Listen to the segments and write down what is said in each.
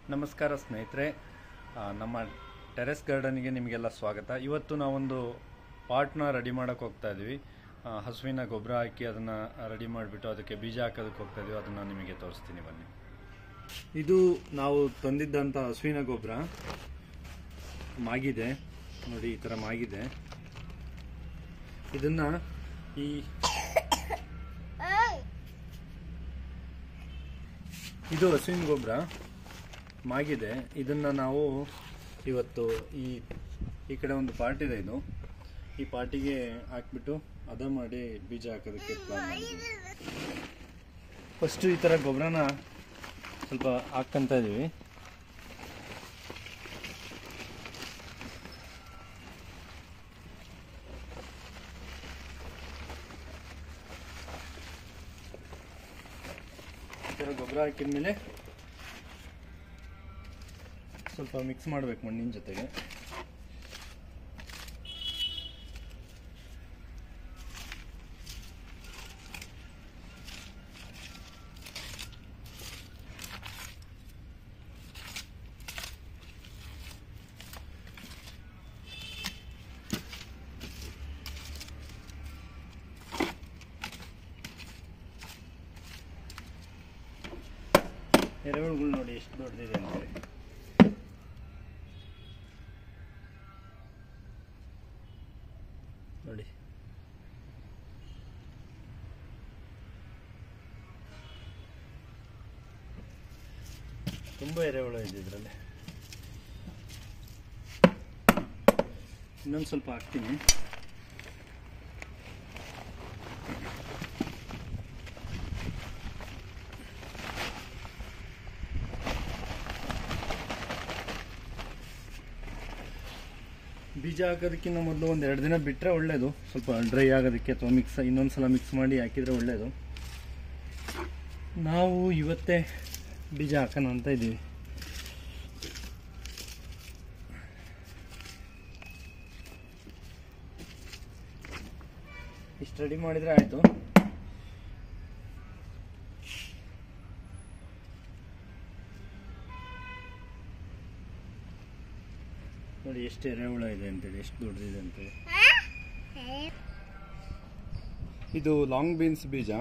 ನಮಸ್ಕಾರ ಸ್ನೇಹಿತರೆ ಆ, ನಮ್ಮ ಟೆರೆಸ್ ಗಾರ್ಡನ್ಗೆ ನಿಮಗೆಲ್ಲ ಸ್ವಾಗತ ಇವತ್ತು ನಾವೊಂದು ಪಾಟ್ನ ರೆಡಿ ಮಾಡೋಕ್ಕೆ ಹೋಗ್ತಾ ಇದ್ವಿ ಆ, ಹಸುವಿನ ಗೊಬ್ಬರ ಹಾಕಿ ಅದನ್ನು ರೆಡಿ ಮಾಡಿಬಿಟ್ಟು ಅದಕ್ಕೆ ಬೀಜ ಹಾಕೋದಕ್ಕೆ ಹೋಗ್ತಾ ಇದೀವಿ ಅದನ್ನು ನಿಮಗೆ ತೋರಿಸ್ತೀನಿ ಬನ್ನಿ ಇದು ನಾವು ತಂದಿದ್ದಂಥ ಹಸುವಿನ ಗೊಬ್ಬರ ಮಾಗಿದೆ ನೋಡಿ ಈ ಥರ ಮಾಗಿದೆ ಇದನ್ನು ಈ ಇದು ಹಸುವಿನ ಗೊಬ್ಬರ ಮಾಗಿದೆ ಇದನ್ನ ನಾವು ಇವತ್ತು ಈ ಈ ಕಡೆ ಒಂದು ಪಾರ್ಟ್ ಇದೆ ಇದು ಈ ಪಾರ್ಟಿಗೆ ಹಾಕ್ಬಿಟ್ಟು ಅದ ಮಾಡಿ ಬೀಜ ಹಾಕೋದಕ್ಕೆ ಪ್ಲಾನ್ ಮಾಡಿದ್ವಿ ಫಸ್ಟ್ ಈ ಥರ ಗೊಬ್ಬರನ ಸ್ವಲ್ಪ ಹಾಕ್ಕಂತ ಇದೀವಿ ಈ ಥರ ಗೊಬ್ಬರ ಹಾಕಿದ್ಮೇಲೆ ಸ್ವಲ್ಪ ಮಿಕ್ಸ್ ಮಾಡಬೇಕು ಮಣ್ಣಿನ ಜೊತೆಗೆ ಎರೆಹುಳುಗಳು ನೋಡಿ ಎಷ್ಟು ದೊಡ್ಡದಿದೆ ಅಂತೇಳಿ ನೋಡಿ ತುಂಬ ಎರೆಹುಳು ಇದೆ ಇದರಲ್ಲಿ ಇನ್ನೊಂದು ಸ್ವಲ್ಪ ಹಾಕ್ತೀನಿ ಬೀಜ ಹಾಕೋದಕ್ಕಿಂತ ಮೊದಲು ಒಂದು ಎರಡು ದಿನ ಬಿಟ್ಟರೆ ಒಳ್ಳೆಯದು ಸ್ವಲ್ಪ ಡ್ರೈ ಆಗೋದಕ್ಕೆ ಅಥವಾ ಮಿಕ್ಸ್ ಇನ್ನೊಂದು ಸಲ ಮಿಕ್ಸ್ ಮಾಡಿ ಹಾಕಿದರೆ ಒಳ್ಳೆಯದು ನಾವು ಇವತ್ತೇ ಬೀಜ ಹಾಕೋಣ ಅಂತ ಇದ್ದೀವಿ ಇಷ್ಟು ರೆಡಿ ಮಾಡಿದರೆ ಆಯಿತು ನೋಡಿ ಎಷ್ಟು ಎರೆಹುಳ ಇದೆ ಅಂತೇಳಿ ಎಷ್ಟು ದೊಡ್ಡದಿದೆ ಅಂತೇಳಿ ಇದು ಲಾಂಗ್ ಬೀನ್ಸ್ ಬೀಜ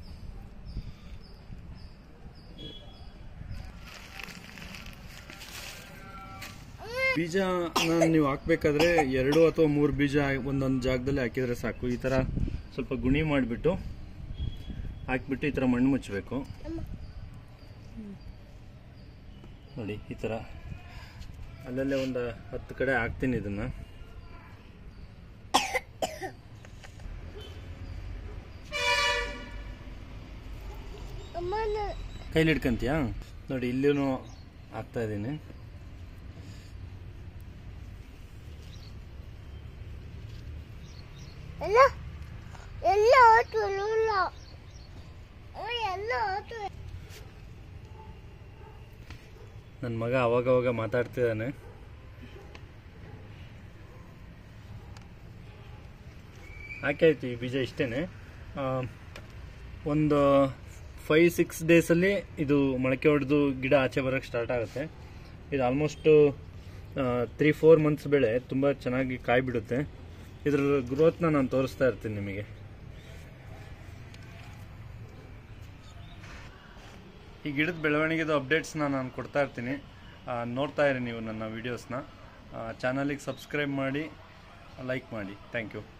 ಬೀಜ ನೀವು ಹಾಕ್ಬೇಕಾದ್ರೆ ಎರಡು ಅಥವಾ ಮೂರು ಬೀಜ ಒಂದೊಂದು ಜಾಗದಲ್ಲಿ ಹಾಕಿದ್ರೆ ಸಾಕು ಈ ಥರ ಸ್ವಲ್ಪ ಗುಣಿ ಮಾಡಿಬಿಟ್ಟು ಹಾಕ್ಬಿಟ್ಟು ಈ ಥರ ಮಣ್ಣು ಮುಚ್ಚಬೇಕು ನೋಡಿ ಈ ಥರ ಅಲ್ಲಲ್ಲೇ ಒಂದು ಹತ್ತು ಕಡೆ ಹಾಕ್ತೀನಿ ಇದನ್ನ ಕೈಲಿ ಹಿಡ್ಕಂತೀಯಾ ನೋಡಿ ಇಲ್ಲೂ ಹಾಕ್ತಾ ಇದ್ದೀನಿ ಎಲ್ಲ ಎಲ್ಲ ಆತು ಎಲ್ಲ ಎಲ್ಲ ಆತು ನನ್ನ ಮಗ ಅವಾಗವಾಗ ಮಾತಾಡ್ತಿದ್ದಾನೆ ಹಾಕಾಯ್ತು ಈ ಬೀಜ ಇಷ್ಟೇನೆ ಆ, ಒಂದು ಫೈವ್ ಸಿಕ್ಸ್ ಡೇಸಲ್ಲಿ ಇದು ಮೊಳಕೆ ಹೊಡೆದು ಗಿಡ ಆಚೆ ಬರೋಕ್ಕೆ ಸ್ಟಾರ್ಟ್ ಆಗುತ್ತೆ ಇದು ಆಲ್ಮೋಸ್ಟು ತ್ರೀ ಫೋರ್ ಮಂತ್ಸ್ ಬೆಳೆ ತುಂಬ ಚೆನ್ನಾಗಿ ಕಾಯಿ ಬಿಡುತ್ತೆ ಇದ್ರ ಗ್ರೋತ್ನ ನಾನು ತೋರಿಸ್ತಾ ಇರ್ತೀನಿ ನಿಮಗೆ ಈ ಗಿಡದ ಬೆಳವಣಿಗೆದು ಅಪ್ಡೇಟ್ಸ್ನ ನಾನು ಕೊಡ್ತಾ ಇರ್ತೀನಿ ಆ, ನೋಡ್ತಾ ಇರಿ ನೀವು ನನ್ನ ವೀಡಿಯೋಸ್ನ ಚಾನಲಿಗೆ ಸಬ್ಸ್ಕ್ರೈಬ್ ಮಾಡಿ ಲೈಕ್ ಮಾಡಿ ಥ್ಯಾಂಕ್ ಯು